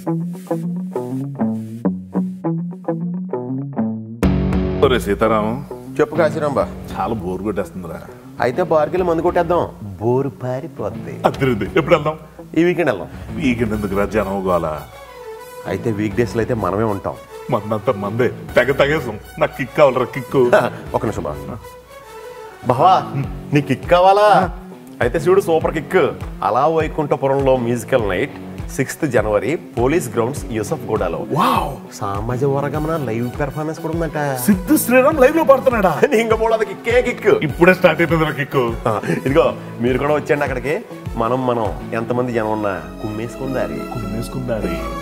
ఒరే సీతారాం చెప్పు కాశీరాంబా చాలా బోర్ కొట్టేస్తుందిరా అయితే బార్కెళ్ళి మందు కొట్టేద్దాం బోరు పారిపోద్ది అద్దరింది ఎప్పుడు వెళ్దాం ఈ వీకెండ్ వెళ్దాం వీకెండ్ ఎందుకు రా జనం గోల అయితే వీక్ డేస్లో అయితే మనమే ఉంటాం మందంతా మందే తెగ తెగేసాం నాకు కిక్ కావాలరా కిక్కు ఒక నిమిషం బా బావా నీ కిక్ కావాలా అయితే చూడు సూపర్ కిక్ అలా వైకుంఠపురంలో musical night sixth January police grounds Yousuf గూడాలో వావ్ సామాజ వరగమన లైవ్ పెర్ఫార్మెన్స్ కూడా ఉందంట సిద్ధు శ్రీరామ్ లైవ్ లో పడుతున్నాడా ఇంక పోలేదు కిక్కే కిక్ ఇప్పుడే స్టార్ట్ అయిపోయింది రా కిక్కు ఆ, ఇదిగో మీరు కూడా వచ్చేయండి అక్కడికి మనం మనం ఎంతమంది జనం ఉన్నా కుమ్మేసుకుందారి కుమ్మేసుకుందారి